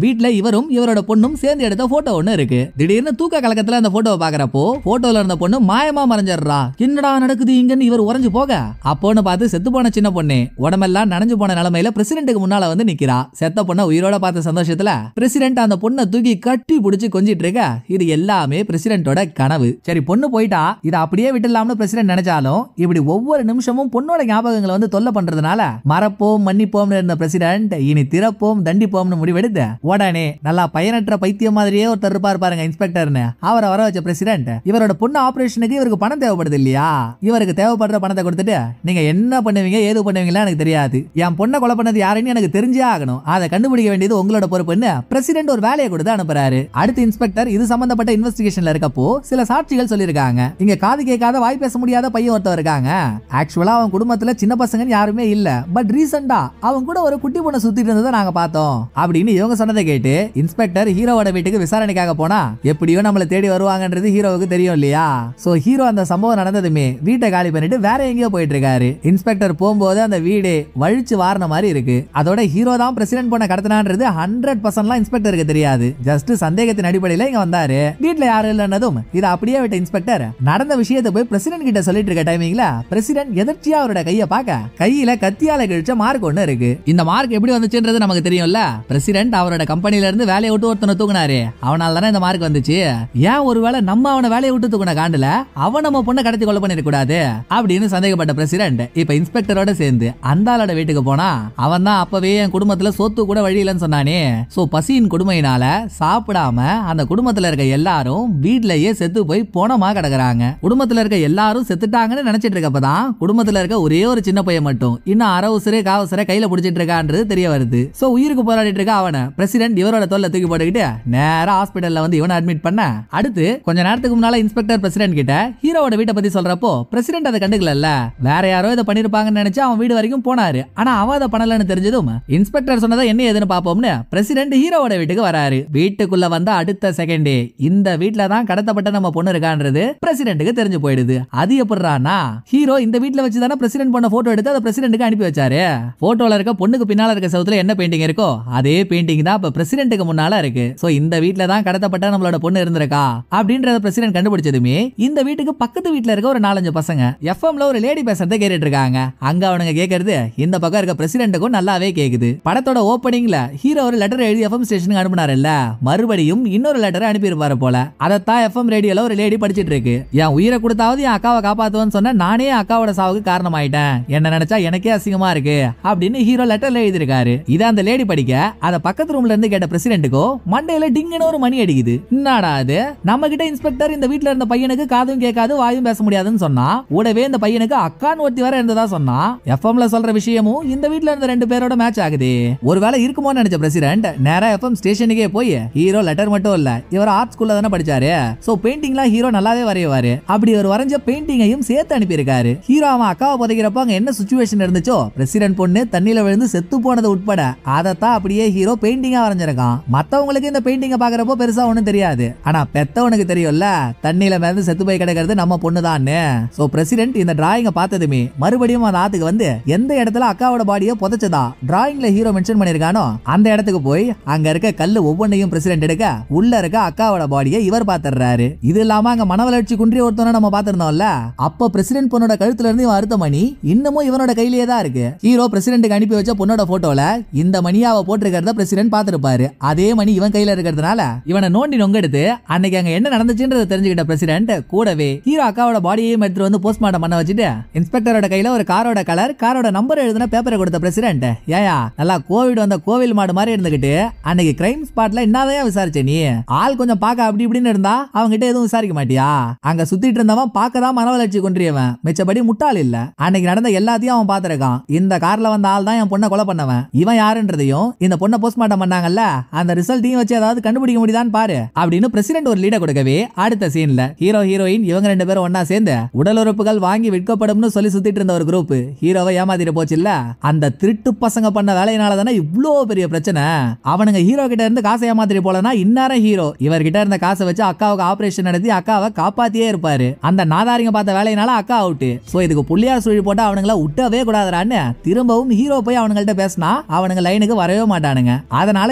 வீட்ல இவரும் இவரோட பொண்ணும் சேர்ந்து எடுத்த போட்டோ ஒண்ணு இருக்கு திடீர்னு தூக்க கலக்கத்துல அந்த போட்டோவை பாக்குறப்போ போட்டோல இருந்த பொண்ணு மாயமா மறைஞ்சிடுறா என்னடா நடக்குது இங்கன்னு இவர் உறைஞ்சு போக அப்போன்னு பார்த்து செத்து போன சின்ன பொண்ணு உடம்பெல்லாம் நனைஞ்சு போன நிலைமையில பிரசிடென்ட்டுக்கு முன்னால வந்து நிக்கிறா செத்த பொண்ணை உயிரோட பார்த்த சந்தோஷத்துல பிரசிடென்ட் அந்த பொண்ணை தூக்கி கட்டி பிடிச்சி கொஞ்சிட்டு இருக்க இது எல்லாமே பிரசிடென்ட்டோட கனவு சரி பொண்ணு போயிட்டா இதை அப்படியே விட்டுலாம்னு பிரசிடென்ட் நினைச்சாலும் இப்படி ஒவ்வொரு நிமிஷமும் பொண்ணோட ஞாபகங்களை வந்து தொல்லை பண்றதுனால மறப்போம் மன்னிப்போம்னு இருந்த பிரசிடென்ட் இனி திறப்போம் தண்டிப்போம்னு முடிவெடுத்து உடனே நல்லா பயனற்ற பைத்தியம் மாதிரியே ஒருத்தர் இருப்பார் பாருங்க இன்ஸ்பெக்டர்னு அவரை வர வச்ச பிரசிடென்ட் இவரோட பொண்ணு ஆபரேஷனுக்கு இவருக்கு பணம் தேவைப்படுது இல்லையா இவருக்கு தேவைப்படுற பணத்தை கொடுத்துட்டு நீங்க என்ன பண்ணுவீங்க ஏது பண்ணுவீங்களா எனக்கு தெரியாது என் பொண்ணை கொலை பண்ணது யாருன்னு எனக்கு தெரிஞ்சே ஆகணும் அதை கண்டுபிடிக்க வேண்டியது உங்களோட பொறுப்புன்னு பிரசிடென்ட் ஒரு வேலையை கொடுத்து அனுப்புறாரு அடுத்து இன்ஸ்பெக்டர் இது சம்பந்தப்பட்ட இன்வெஸ்டிகேஷன்ல இருக்கப்போ சில சாட்சிகள் சொல்லியிருக்காங்க இங்க காது கேட்காத வாய் பேச முடியாத பையன் ஒருத்தர் இருக்காங்க ஆக்சுவலா அவன் குடும்பத்துல சின்ன பசங்கன்னு யாருமே இல்ல பட் ரீசெண்டா அவன் கூட ஒரு குட்டி பொண்ணை சுத்திட்டு இருந்ததை நாங்க பார்த்தோம் அப்படின்னு இவங்க சொன்னதை கேட்டு இன்ஸ்பெக்டர் ஹீரோவோட வீட்டுக்கு விசாரணைக்காக போனா எப்படியோ நம்மள தேடி வருவாங்கன்றது ஹீரோவுக்கு தெரியும் இல்லையா சோ ஹீரோ அந்த சம்பவம் நடந்ததுமே வீட்டை காலி பண்ணிட்டு வேற எங்கேயோ போயிட்டு இருக்காரு இன்ஸ்பெக்டர் போகும்போது அந்த வீடு வழிச்சு வாரின மாதிரி இருக்கு அதோட ஹீரோ தான் பிரசிடென்ட் பொண்ணை கடத்தினான்றது ஹண்ட்ரட் பர்சன்ட்லாம் இன்ஸ்பெக்டருக்கு தெரியாது ஜஸ்ட் சந்தேகத்தின் அடிப்படையில இங்க வந்தாரு வீட்ல யாரும் இல்லைன்னதும் இதை அப்படியே விட்ட இன்ஸ்பெக்டர் நடந்த விஷயத்தை போய் பிரசிடென்ட் கிட்ட சொல்லிட்டு இருக்க டைமிங்ல பிரசிடென்ட் எதிர்ச்சியா அவரோட கையை பார்க்க கையில கத்தியால கிழிச்ச மார்க் ஒண்ணு இருக்கு இந்த மார்க் எப்படி வந்துச்சுன்றது நமக்கு தெரியும்ல பிரசிடென்ட் அவரோட கம்பெனில இருந்து வேலையை விட்டு ஒருத்தனை தூக்குனாரு அவனால தானே இந்த மார்க் வந்துச்சு ஏன் ஒருவேளை நம்ம அவனை வேலையை விட்டு தூக்குன காண்டுல அவன் நம்ம பொண்ணை கடத்தி கொலை பண்ணிட கூடாது அப்படின்னு சந்தேகப்பட்ட பிரசிடென்ட் இப்ப இன்ஸ்பெக்டரோட சேர்ந்து அந்த ஆளோட வீட்டுக்கு போனா அவன் தான் அப்பவே என் குடும்பத்துல சொத்து கூட வழி இல்லைன்னு சொன்னானே சோ பசியின் கொடுமையினால சாப்பிடாம அந்த குடும்பத்துல இருக்க எல்லாரும் வீட்லயே செத்து போய் போனமா கிடக்குறாங்க குடும்பத்துல இருக்க எல்லாரும் செத்துட்டாங்கன்னு நினைச்சிட்டு இருக்கப்பதான் குடும்பத்துல இருக்க ஒரே ஒரு சின்ன பையன் மட்டும் இன்னும் அரை உசுரே காவசரை கையில பிடிச்சிட்டு இருக்கான்றது தெரிய வருது சோ உயிருக்கு போராடிட்டு இருக்க அவனை பிரசிடென்ட் இவரோட தொல்லை தூக்கி போட்டுக்கிட்டு நேரா ஹாஸ்பிடல்ல வந்து இவனை அட்மிட் பண்ண அடுத்து கொஞ்ச நேரத்துக்கு முன்னால இன்ஸ்பெக்டர் பிரசிடென்ட் கிட்ட ஹீரோவோட வீட்டை பத்தி சொல்றப்போ பிரசிடென்ட் அதை கண்டுக்கல வேற யாரோ இதை பண்ணிருப்பாங்கன்னு நினைச்சு அவன் வீடு வரைக்கும் போனாரு ஆனா அவன் அதை பண்ணலன்னு தெரிஞ்சதும் இன்ஸ்பெக்டர் சொன்னதை என்ன ஏதுன்னு பாப்போம்னு பிரசிடென்ட் ஹீரோவோட வீட்டுக்கு வராரு வீட்டுக்குள்ள வந்த அடுத்த செகண்டே இந்த வீட்ல தான் கடத்தப்பட்ட நம்ம பொண்ணு இருக்கான்றது பிரசிடென்ட்டுக்கு தெரிஞ்சு போயிடுது அது எப்படிறானா ஹீரோ இந்த வீட்ல வச்சு தானே பிரசிடென்ட் பண்ண போட்டோ எடுத்து அதை பிரசிடென்ட்டுக்கு அனுப்பி வச்சாரு போட்டோல இருக்க பொண்ணுக்கு பின்னால இருக்க செவுத்துல என்ன பெயிண்டிங் இருக்கோ அதே பெயிண்டிங் தான் இப்ப பிரசிடென்ட்டுக்கு முன்னால இருக்கு சோ இந்த வீட்ல தான் கடத்தப்பட்ட நம்மளோட பொண்ணு இருந்திருக்கா அப்படின்றத பிரசிடென்ட் கண்டுபிடிச்சதுமே இந்த வீட்டுக்கு பக்கத்து வீட்ல இருக்க ஒரு நாலஞ்சு பசங்க எஃப்எம்ல ஒரு லேடி பேசுறதை கேட்டுட்டு இருக்காங்க அங்க அவனுங்க கேக்குறது இந்த பக்கம் இருக்க பிரசிடென்ட்டுக்கும் நல்லாவே கேக்குது படத்தோட ஓப்பனிங்ல ஹீரோ ஒரு லெட்டர் எழுதி எஃப்எம் ஸ்டேஷனுக்கு அனுப்புனாருல்ல மறுபடியும் இன்னொரு லெட்டர் அனுப்பியிருப்பாரு போல அதைத்தான் எஃப்எம் ரேடியோல ஒரு லேடி படிச்சிட்டு இருக்கு என் உயிரை கொடுத்தாவது என் அக்காவை காப்பாத்துவேன்னு சொன்ன நானே என் அக்காவோட சாவுக்கு காரணமாயிட்டேன் என்ன நினைச்சா எனக்கே அசிங்கமா இருக்கு அப்படின்னு ஹீரோ லெட்டர்ல எழுதியிருக்காரு இதை அந்த லேடி படிக்க அத பக்கத்து ரூம்ல இருந்து கேட்ட பிரசிடென்ட்டுக்கோ மண்டையில டிங்குன்னு ஒரு மணி அடிக்குது என்னடா அது நம்ம கிட்ட இன்ஸ்பெக்டர் இந்த வீட்ல இருந்த பையனுக்கு காதும் கேட்காது வாயும் பேச முடியாதுன்னு சொன்னா கூடவே இந்த பையனுக்கு அக்கான்னு ஒருத்தி வர இருந்ததா சொன்னா எஃப்எம்ல சொல்ற விஷயமும் இந்த வீட்ல இருந்த ரெண்டு பேரோட மேட்ச் ஆகுது ஒருவேளை இருக்குமோன்னு நினைச்ச பிரசிடென்ட் நேரா எஃப்எம் ஸ்டேஷனுக்கே போய் ஹீரோ லெட்டர் மட்டும் இல்ல இவர் ஆர்ட் ஸ்கூல்ல தானே படிச்சாரு சோ பெயிண்டிங்லாம் ஹீரோ நல்லாவே வரையுவாரு அப்படி அவர் வரைஞ்ச பெயிண்டிங்கையும் சேர்த்து அனுப்பியிருக்காரு ஹீரோ அவன் அக்காவை புதைக்கிறப்ப அங்க என்ன சுச்சுவேஷன் இருந்துச்சோ பிரசிடென்ட் பொண்ணு தண்ணியில விழுந்து செத்து போனது உட்பட அதைத்தான் அப்படியே ஹீரோ பெயிண்டிங்கா வரைஞ்சிருக்கான் மத்தவங்களுக்கு இந்த பெயிண்டிங்கை பாக்குறப்போ பெருசா ஒண்ணும் தெரியாது ஆனா பெத்தவனுக்கு தெரியும்ல தண்ணியில மிதந்து செத்து போய் கிடக்கிறது நம்ம பொண்ணு சோ பிரசிடென்ட் இந்த டிராயிங்க பார்த்ததுமே மறுபடியும் அந்த ஆத்துக்கு வந்து எந்த இடத்துல அக்காவோட பாடியை புதைச்சதா டிராயிங்ல ஹீரோ மென்ஷன் பண்ணிருக்கானோ அந்த இடத்துக்கு போய் அங்க இருக்க கல்லு ஒவ்வொன்றையும் பிரசிடென்ட் எடுக்க உள்ள இருக்க அக்காவோட பாடியை இவர் பாத்துறாரு இது இல்லாம அங்க மனவளர்ச்சி குன்றிய ஒருத்தனை நம்ம பாத்திருந்தோம்ல அப்ப பிரசிடென்ட் பொண்ணோட கழுத்துல இருந்து இவன் அறுத்த மணி இன்னமும் இவனோட கையிலேயே தான் இருக்கு ஹீரோ பிரசிடென்ட்டுக்கு அனுப்பி வச்ச பொண்ணோட போட்டோல இந்த மணியை அவ போட்டிருக்கிறத பிரசிடென்ட் பாத்திருப்பாரு அதே மணி இவன் கையில இருக்கிறதுனால இவனை நோண்டி நொங்கெடுத்து அன்னைக்கு அங்க என்ன நடந்துச்சுன்றத தெரிஞ்சுக்கிட்ட பிரசிடென்ட் கூடவே ஹீரோ அக்காவோட பாடியையும் எடுத்துட்டு வந்து போஸ்ட்மார்ட்டம் பண்ண வச்சுட்டு இன்ஸ்பெக்டரோட கையில ஒரு காரோட கலர் காரோட நம்பர் எழுதின பேப்பரை கொடுத்த பிரசிடென்ட் ஏயா நல்லா கோவிட் வந்த கோவில் மாடு மாதிரி இருந்துகிட்டு அன்னைக்கு கிரைம் ஸ்பாட்ல என்னதையா விசாரிச்ச நீ ஆள் கொஞ்சம் பார்க்க அப்படி இப்படின்னு இருந்தா அவங்க கிட்ட எதுவும் விசாரிக்க மாட்டியா அங்க சுத்திட்டு இருந்தவன் பார்க்க தான் மனவளர்ச்சி கொன்றியவன் மிச்சபடி முட்டாள் இல்ல அன்னைக்கு நடந்த எல்லாத்தையும் அவன் பார்த்திருக்கான் இந்த கார்ல வந்த ஆள் தான் என் பொண்ணை கொலை பண்ணவன் இவன் யாருன்றதையும் இந்த பொண்ணை போஸ்ட்மார்ட்டம் பண்ணாங்கல்ல அந்த ரிசல்ட்டையும் வச்சு ஏதாவது கண்டுபிடிக்க முடியுதான்னு பாரு அப்படின்னு பிரசிடென்ட் ஒரு லீட கொடுக்கவே அடுத்த சீன்ல ஹீரோ ஹீரோயின் இவங்க ரெண்டு பேரும் ஒண்ணா சேர்ந்து உடல் உறுப்புகள் வாங்கி விற்கப்படும்னு சொல்லி சுத்திட்டு இருந்த ஒரு குரூப் ஹீரோவை ஏமாத்திட்டு போச்சுல்ல அந்த திருட்டு பசங்க பண்ண வேலையினால தானே இவ்வளோ பெரிய பிரச்சனை அவனுங்க ஹீரோ கிட்ட இருந்து காசை ஏமாத்திட்டு போலனா இன்னாரம் ஹீரோ இவர்கிட்ட இருந்த காசை வச்சு அக்காவுக்கு ஆபரேஷன் நடத்தி அக்காவை காப்பாத்தியே இருப்பாரு அந்த நாதாரிங்க பார்த்த வேலையினால அக்கா அவுட்டு சோ இதுக்கு புள்ளியார் சுழி போட்டு அவனுங்கள விட்டவே கூடாதுறான்னு திரும்பவும் ஹீரோ போய் அவனுங்கள்ட்ட பேசினா அவனுங்க லைனுக்கு வரவே மாட்டானுங்க அதனால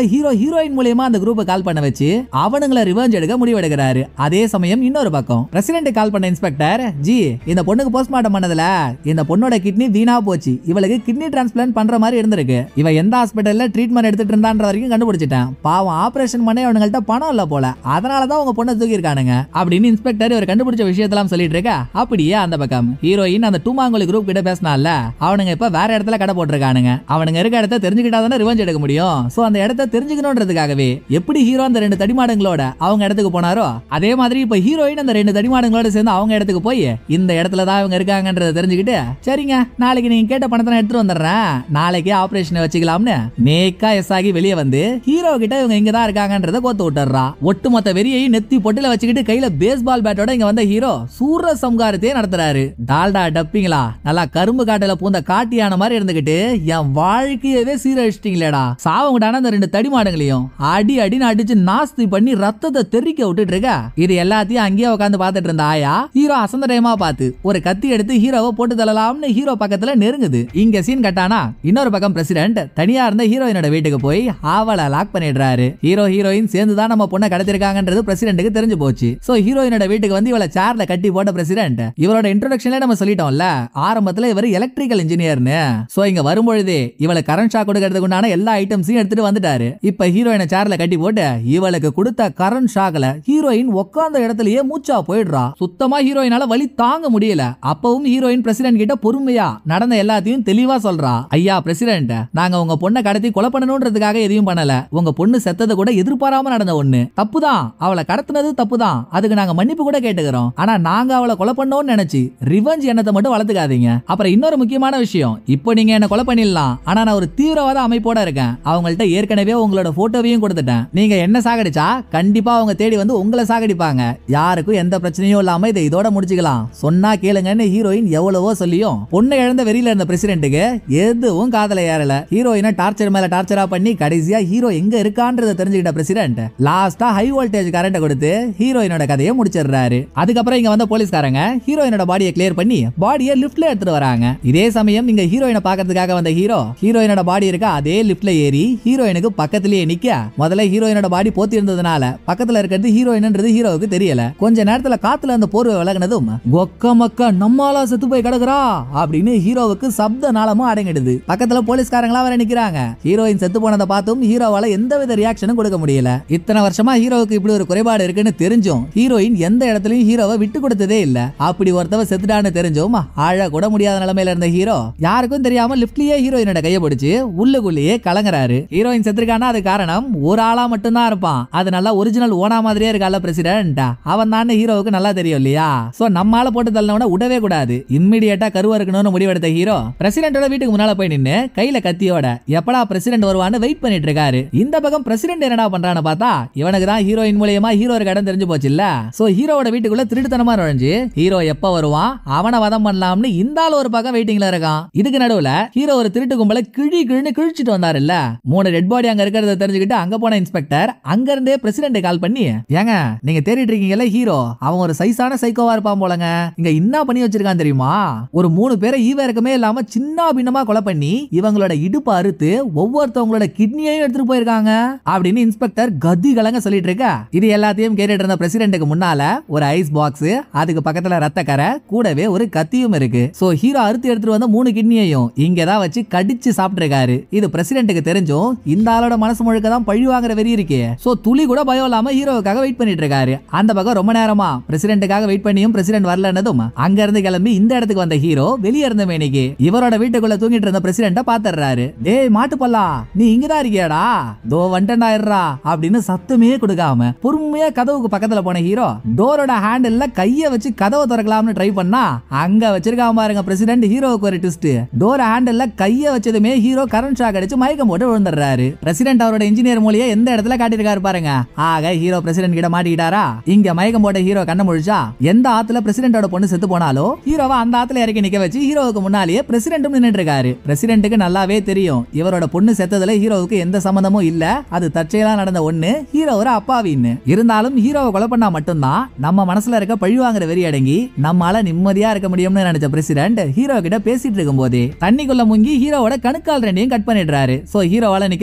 ஹீரோ ஹீரோயின் மூலியமா அந்த குரூப்பை கால் பண்ண வச்சு அவனுங்களை ரிவெஞ்ச் எடுக்க முடிவெடுக்கிறாரு அதே சமயம் இன்னொரு பக்கம் பிரசிடென்ட் கால் பண்ண இன்ஸ்பெக்டர் ஜி இந்த பொண்ணுக்கு போஸ்ட்மார்ட்டம் பண்ணதுல இந்த பொண்ணோட கிட்னி வீணா போச்சு இவளுக்கு கிட்னி டிரான்ஸ்பிளான்ட் பண்ற மாதிரி இருந்திருக்கு இவ எந்த ஹாஸ்பிட்டல்ல ட்ரீட்மெண்ட் எடுத்துட்டு இருந்தான்ற வரைக்கும் கண்டுபிடிச்சிட்டேன் பாவம் ஆபரேஷன் பண்ண அவனுங்கள்ட்ட பணம் இல்ல போல அதனாலதான் உங்க பொண்ணை தூக்கி இருக்கானுங்க அப்படின்னு இன்ஸ்பெக்டர் இவர் கண்டுபிடிச்ச விஷயத்தெல்லாம் சொல்லிட்டு இருக்க அப்படியே அந்த பக்கம் ஹீரோயின் அந்த டூமாங்குழி குரூப் கிட்ட பேசினால அவனுங்க இப்ப வேற இடத்துல கடை போட்டிருக்கானுங்க அவனுங்க இருக்க இடத்த தெரிஞ்சுக்கிட்டாதானே ரிவெஞ்ச் எடுக்க முடியும் சோ அந்த இடத்த தெரிஞ்சுக்கணுன்றதுக்காகவே எப்படி ஹீரோ அந்த ரெண்டு தடிமாடுங்களோட அவங்க இடத்துக்கு போனாரோ அதே மாதிரி இப்ப ஹீரோயின் அந்த ரெண்டு தடிமாடுங்களோட சேர்ந்து அவங்க இடத்துக்கு போய் இந்த இடத்துல தான் இவங்க இருக்காங்கன்றத தெரிஞ்சுக்கிட்டு சரிங்க நாளைக்கு நீங்க கேட்ட பணத்தை நான் எடுத்துட்டு வந்துடுறேன் நாளைக்கு ஆபரேஷன் வச்சுக்கலாம்னு மேக்கா எஸ் ஆகி வெளியே வந்து ஹீரோ கிட்ட இவங்க இங்க தான் இருக்காங்கன்றத கோத்து விட்டுறா ஒட்டுமொத்த வெறியையும் நெத்தி பொட்டில வச்சுக்கிட்டு கையில பேஸ்பால் பேட்டோட இங்க வந்த ஹீரோ சூர சம்காரத்தையே நடத்துறாரு டால்டா டப்பிங்களா நல்லா கரும்பு காட்டுல பூந்த காட்டியான மாதிரி இருந்துகிட்டு என் வாழ்க்கையவே சீரழிச்சிட்டீங்களேடா சாவங்கிட்டான அந்த ரெண்டு தடிமாடுங்களையும் அடி அடின்னு அடிச்சு நாஸ்தி பண்ணி ரத்தத்தை தெறிக்க விட்டுட்டு இருக்க இது எல்லாத்தையும் அங்கேயே உட்காந்து பார்த்துட்டு இருந்த ஆயா ஹீரோ அசந்த டைமா பார்த்து ஒரு கத்தி எடுத்து ஹீரோவை போட்டு தள்ளலாம்னு ஹீரோ பக்கத்துல நெருங்குது இங்க சீன் கட்டானா இன்னொரு பக்கம் பிரசிடென்ட் தனியா இருந்த ஹீரோயினோட வீட்டுக்கு போய் அவளை லாக் பண்ணிடுறாரு ஹீரோ ஹீரோயின் சேர்ந்து தான் நம்ம பொண்ணை கடத்திருக்காங்கன்றது பிரசிடென்ட்டுக்கு தெரிஞ்சு போச்சு சோ ஹீரோயினோட வீட்டுக்கு வந்து இவளை சேர்ல கட்டி போட்ட பிரசிடென்ட் இவரோட இன்ட்ரோடக்ஷன்ல நம்ம சொல்லிட்டோம்ல ஆரம்பத்துல இவர் எலக்ட்ரிக்கல் இன்ஜினியர்னு சோ இங்க வரும்பொழுதே இவளை கரண்ட் ஷாக் கொடுக்கறதுக்கு உண்டான எல்லா ஐட்டம்ஸையும் எடுத்துட்டு வந்துட்டாரு இப்ப ஹீரோயினை சேர்ல கட்டி போட்டு இவளுக்கு கொடுத்த கரண்ட் ஷாக்ல ஹீரோயின் உட்கார்ந்த இடத்துலயே மூச்சா போயிடுறா சுத்தமா ஹீரோயினால வலி தாங்க முடியல அப்பவும் ஹீரோயின் பிரசிடென்ட் கிட்ட பொறுமையா நடந்த எல்லாத்தையும் தெளிவா சொல்றா ஐயா பிரசிடென்ட் நாங்க உங்க பொண்ணை கடத்தி கொலை பண்ணணும்ன்றதுக்காக எதையும் பண்ணல உங்க பொண்ணு செத்தது கூட எதிர்பாராம நடந்த ஒண்ணு தப்புதான் அவளை கடத்தினது தப்புதான் அதுக்கு நாங்க மன்னிப்பு கூட கேட்டுக்கிறோம் ஆனா நாங்க அவளை கொலை பண்ணோம்னு நினைச்சு ரிவெஞ்ச் எண்ணத்தை மட்டும் வளர்த்துக்காதீங்க அப்புறம் இன்னொரு முக்கியமான விஷயம் இப்போ நீங்க என்ன கொலை பண்ணிடலாம் ஆனா நான் ஒரு தீவிரவாத அமைப்போட இருக்கேன் அவங்கள்ட்ட ஏற்கனவே உங்களோட போட்டோவையும் கொடுத்துட்டேன் நீங்க என்ன சாகடிச்சா கண்டிப்பா அவங்க தேடி வந்து உங்களை சாகடிப்பாங்க யாருக்கும் எந்த பிரச்சனையும் இல்லாம இதை இதோட முடிச்சுக்கலாம் சொன்னா கேளுங்கன்னு ஹீரோயின் எவ்வளவோ சொல்லியும் பொண்ணு இழந்த வெறியில இருந்த பிரசிடென்ட்டுக்கு எதுவும் காதல ஏறல ஹீரோயினை டார்ச்சர் மேல டார்ச்சரா பண்ணி கடைசியா ஹீரோ எங்க இருக்கான்றத தெரிஞ்சுக்கிட்ட பிரசிடென்ட் லாஸ்டா ஹை வோல்டேஜ் கரண்ட கொடுத்து ஹீரோயினோட கதையை முடிச்சிடுறாரு அதுக்கப்புறம் இங்க வந்த போலீஸ்காரங்க ஹீரோயினோட பாடியை கிளியர் பண்ணி பாடியை லிஃப்ட்ல எடுத்துட்டு வராங்க இதே சமயம் இங்க ஹீரோயினை பாக்கிறதுக்காக வந்த ஹீரோ ஹீரோயினோட பாடி இருக்க அதே லிஃப்ட்ல ஏறி ஹீரோயினுக்கு பக்கத்திலேயே நிக்க முதல்ல ஹீரோயினோட பாடி போத்தி இருந்ததுனால பக்கத்துல இருக்கிறது ஹீரோயின்ன்றது ஹீரோவுக்கு தெரியல கொஞ்ச நேரத்துல காத்துல அந்த போர்வை விலகினதும் கொக்க மக்க நம்மாலா செத்து போய் கிடக்குறா அப்படின்னு ஹீரோவுக்கு சப்த நாளமும் அடங்கிடுது பக்கத்துல போலீஸ்காரங்களா வேற நிக்கிறாங்க ஹீரோயின் செத்து போனதை பார்த்தும் ஹீரோவால எந்தவித ரியாக்ஷனும் கொடுக்க முடியல இத்தனை வருஷமா ஹீரோவுக்கு இப்படி ஒரு குறைபாடு இருக்குன்னு தெரிஞ்சும் ஹீரோயின் எந்த இடத்துலயும் ஹீரோவை விட்டு கொடுத்ததே இல்ல அப்படி ஒருத்தவ செத்துட்டான்னு தெரிஞ்சும் அழ கூட முடியாத நிலைமையில இருந்த ஹீரோ யாருக்கும் தெரியாம லிப்ட்லயே ஹீரோயினோட கைய பிடிச்சு உள்ளுக்குள்ளேயே கலங்குறாரு ஹீரோயின் செத்துருக்கானா அது காரணம் ஒரு ஆளா மட்டும்தான் இருப்பான் அது நல்லா ஒரிஜினல் ஓனா மாதிரியே இருக்கால பிரசிடென்ட் அவன் தான் ஹீரோவுக்கு நல்லா தெரியும் இல்லையா சோ நம்மால போட்டு தள்ளனவன விடவே கூடாது இம்மிடியட்டா கருவா இருக்கணும்னு முடிவெடுத்த ஹீரோ பிரசிடென்டோட வீட்டுக்கு முன்னால போய் நின்னு கையில கத்தியோட எப்படா பிரசிடென்ட் வருவான்னு வெயிட் பண்ணிட்டு இருக்காரு இந்த பக்கம் பிரசிடென்ட் என்னடா பண்றான்னு பார்த்தா இவனுக்கு தான் ஹீரோயின் மூலியமா ஹீரோ இருக்க இடம் தெரிஞ்சு போச்சு இல்ல சோ ஹீரோவோட வீட்டுக்குள்ள திருட்டுத்தனமா நுழைஞ்சு ஹீரோ எப்ப வருவான் அவனை வதம் பண்ணலாம்னு இந்த ஆள் ஒரு பக்கம் வெயிட்டிங்ல இருக்கான் இதுக்கு நடுவுல ஹீரோ ஒரு திருட்டு கும்பல கிழி கிழின்னு கிழிச்சிட்டு வந்தாரு இல்ல மூணு டெட் பாடி அங்க இருக்கிறத தெரிஞ்சுக்கிட்டு அங்க போன இன்ஸ்பெக்டர் அங்க இருந்தே பிரசிடென்ட் கால் பண்ணி ஏங்க நீங்க தேடிட்டு இருக்கீங்கல்ல ஹீரோ அவன் ஒரு சைஸான சைக்கோவா இருப்பான் போலங்க இங்க என்ன பண்ணி வச்சிருக்கான் தெரியுமா ஒரு மூணு பேரை ஈவ இறக்கமே இல்லாம சின்ன பின்னமா கொலை பண்ணி இவங்களோட இடுப்பு அறுத்து ஒவ்வொருத்தவங்களோட கிட்னியையும் எடுத்துட்டு போயிருக்காங்க அப்படின்னு இன்ஸ்பெக்டர் கதி கலங்க சொல்லிட்டு இருக்க இது எல்லாத்தையும் கேட்டுட்டு இருந்த பிரசிடென்ட்டுக்கு முன்னால ஒரு ஐஸ் பாக்ஸ் அதுக்கு பக்கத்துல ரத்த கரை கூடவே ஒரு கத்தியும் இருக்கு சோ ஹீரோ அறுத்து எடுத்துட்டு வந்த மூணு கிட்னியையும் இங்கதான் வச்சு கடிச்சு சாப்பிட்டிருக்காரு இது பிரசிடென்ட்டுக்கு தெரிஞ்சும் இந்த ஆளோட மனசு முழுக்க தான் பழி வாங்குற வெறி இருக்கே சோ துளி கூட பயம் இல்லாம ஹீரோவுக்காக வெயிட் பண்ணிட்டு இருக்காரு அந்த பக்கம் ரொம்ப நேரமா பிரசிடென்ட்டுக்காக வெயிட் பண்ணியும் பிரசிடென்ட் வரலன்னதும் அங்க இருந்து கிளம்பி இந்த இடத்துக்கு வந்த ஹீரோ வெளியே இருந்த மேனிக்கு இவரோட வீட்டுக்குள்ள தூங்கிட்டு இருந்த பிரசிடென்ட்ட பாத்துறாரு டேய் மாட்டுப்பல்லா நீ இங்கதான் இருக்கியாடா தோ வந்துட்டா இருடா அப்படின்னு சத்தமே கொடுக்காம பொறுமையா கதவுக்கு பக்கத்துல போன ஹீரோ டோரோட ஹேண்டில்ல கைய வச்சு கதவை திறக்கலாம்னு ட்ரை பண்ணா அங்க வச்சிருக்காம பாருங்க பிரசிடென்ட் ஹீரோவுக்கு ஒரு ட்விஸ்ட் டோர் ஹேண்டில்ல கைய வச்சதுமே ஹீரோ கரண்ட் ஷாக் அடிச்சு மயக்கம் போட்டு விழுந்துடுறாரு பிரசிடென்ட் அவரோட இன்ஜினியர் மூலிய எந்த இடத்துல காட்டியிருக்காரு பாருங்க ஆக ஹீரோ பிரசிடென்ட் கிட்ட மாட்டிக்கிட்டாரா இங்க மயக்கம் போட்ட ஹீரோ கண்ண முழிச்சா எந்த ஆத்துல பிரசிடென்டோட பொண்ணு செத்து போனாலோ ஹீரோவை அந்த ஆத்துல இறக்கி நிக்க வச்சு ஹீரோவுக்கு முன்னாலேயே பிரசிடென்ட்டும் நின்னுட்டு இருக்காரு பிரசிடென்ட்டுக்கு நல்லாவே தெரியும் இவரோட பொண்ணு செத்ததுல ஹீரோவுக்கு எந்த சம்மந்தமும் இல்ல அது தற்செயலா நடந்த ஒண்ணு ஹீரோ ஒரு அப்பாவின்னு இருந்தாலும் ஹீரோவை கொலை பண்ணா மட்டும்தான் நம்ம மனசுல இருக்க பழி வாங்குற வெறி அடங்கி நம்மால நிம்மதியா இருக்க முடியும்னு நினைச்ச பிரசிடென்ட் ஹீரோ கிட்ட பேசிட்டு இருக்கும் போதே தண்ணிக்குள்ள முங்கி ஹீரோவோட கணுக்கால் ரெண்டையும் கட் பண்ணிடுறாரு சோ ஹீரோவால நிக்க முடியாம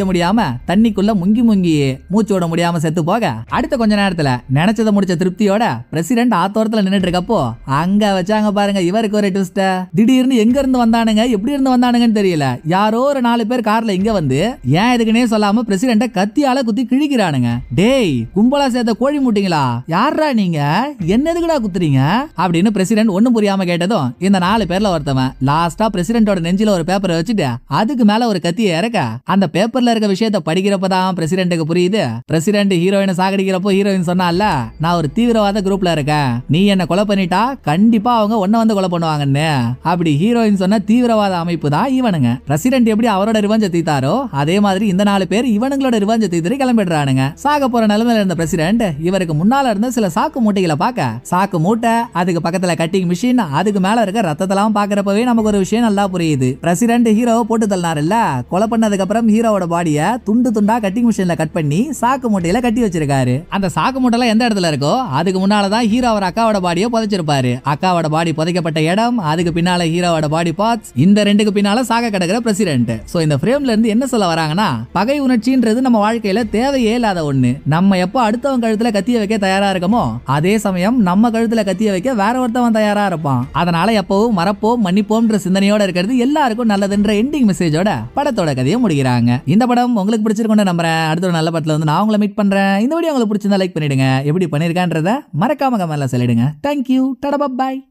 தண்ணிக்குள்ள முங்கி முங்கி மூச்சு விட முடியாம செத்து போக அடுத்த கொஞ்ச நேரத்துல நினைச்சதை முடிச்ச திருப்தியோட பிரசிடென்ட் ஆத்தோரத்துல நின்னுட்டு இருக்கப்போ அங்க வச்சாங்க பாருங்க இவருக்கு ஒரு ட்விஸ்ட திடீர்னு எங்க இருந்து வந்தானுங்க எப்படி இருந்து வந்தானுங்கன்னு தெரியல யாரோ ஒரு நாலு பேர் கார்ல இங்க வந்து ஏன் எதுக்குன்னே சொல்லாம பிரசிடென்ட கத்தியால குத்தி கிழிக்கிறானுங்க டேய் கும்பலா சேர்த்த கோழி முட்டிங்களா யாரா நீங்க என்ன எதுக்குடா குத்துறீங்க அப்படின்னு பிரசிடென்ட் ஒண்ணும் புரியாம கேட்டதும் இந்த நாலு பேர்ல ஒருத்தவன் லாஸ்டா பிரசிடென்ட்டோட நெஞ்சில ஒரு பேப்பரை வச்சுட்டு அதுக்கு மேல ஒரு கத்தியை இறக்க அந்த பேப்பர்ல இருக்க விஷயத்த படிக்கிறப்பதான் பிரசிடென்ட்டுக்கு புரியுது பிரசிடென்ட் ஹீரோயினை சாகடிக்கிறப்போ ஹீரோயின் சொன்னால நான் ஒரு தீவிரவாத குரூப்ல இருக்கேன் நீ என்ன கொலை பண்ணிட்டா கண்டிப்பா அவங்க ஒன்ன வந்து கொலை பண்ணுவாங்கன்னு அப்படி ஹீரோயின் சொன்ன தீவிரவாத அமைப்பு தான் இவனுங்க பிரசிடென்ட் எப்படி அவரோட ரிவஞ்ச தீத்தாரோ அதே மாதிரி இந்த நாலு பேர் இவனுங்களோட ரிவஞ்ச தீத்துட்டு கிளம்பிடுறானுங்க சாக போற நிலைமையில இருந்த பிரசிடென்ட் இவருக்கு முன்னால இருந்த சில சாக்கு மூட்டைகளை பார்க்க சாக்கு மூட்டை அதுக்கு பக்கத்துல கட்டிங் மிஷின் அதுக்கு மேல இருக்க ரத்தத்தெல்லாம் பாக்குறப்பவே நமக்கு ஒரு விஷயம் நல்லா புரியுது பிரசிடென்ட் ஹீரோவை போட்டு தள்ளினாருல்ல கொலை பண்ணதுக்கு அப்புறம் ஹீரோவோட பாடிய துண்டு துண்டா கட்டிங் மிஷின்ல கட் பண்ணி சாக்கு மூட்டையில கட்டி வச்சிருக்காரு அந்த சாக்கு மூட்டைல எந்த இடத்துல இருக்கோ அதுக்கு முன்னாலதான் ஹீரோ அவர் அக்காவோட பாடியை புதைச்சிருப்பாரு அக்காவோட பாடி புதைக்கப்பட்ட இடம் அதுக்கு பின்னால ஹீரோவோட பாடி பார்ட்ஸ் இந்த ரெண்டுக்கு பின்னால சாக கிடக்குற பிரசிடென்ட் சோ இந்த ஃப்ரேம்ல இருந்து என்ன சொல்ல வராங்கன்னா பகை உணர்ச்சின்றது நம்ம வாழ்க்கையில தேவையே இல்லாத ஒண்ணு நம்ம எப்போ அடுத்தவன் கழுத்துல கத்திய வைக்க தயாரா இருக்கமோ அதே சமயம் நம்ம கழுத்துல கத்திய வைக்க வேற ஒருத்தவன் தயாரா இருப்பான் அதனால எப்பவும் மறப்போம் மன்னிப்போம்ன்ற சிந்தனையோட இருக்கிறது எல்லாருக்கும் நல்லதுன்ற எண்டிங் மெசேஜோட படத்தோட கதையை முடிக்கிறாங்க இந்த படம் உங்களுக்கு பிடிச்சிருக்கும்னு நம்புறேன் அடுத்த ஒரு நல்ல படத்துல வந்து நான் உங்களை மீட் பண்றேன் இந்த வீடியோ உங்களுக்கு பிடிச்சிருந்தா லைக் பண்ணிடுங்க எப்படி பண்ணிருக்கான்றத மறக்காம கமெண்ட்ல சொல்லிடுங்க தேங்க்யூ டடா பாய்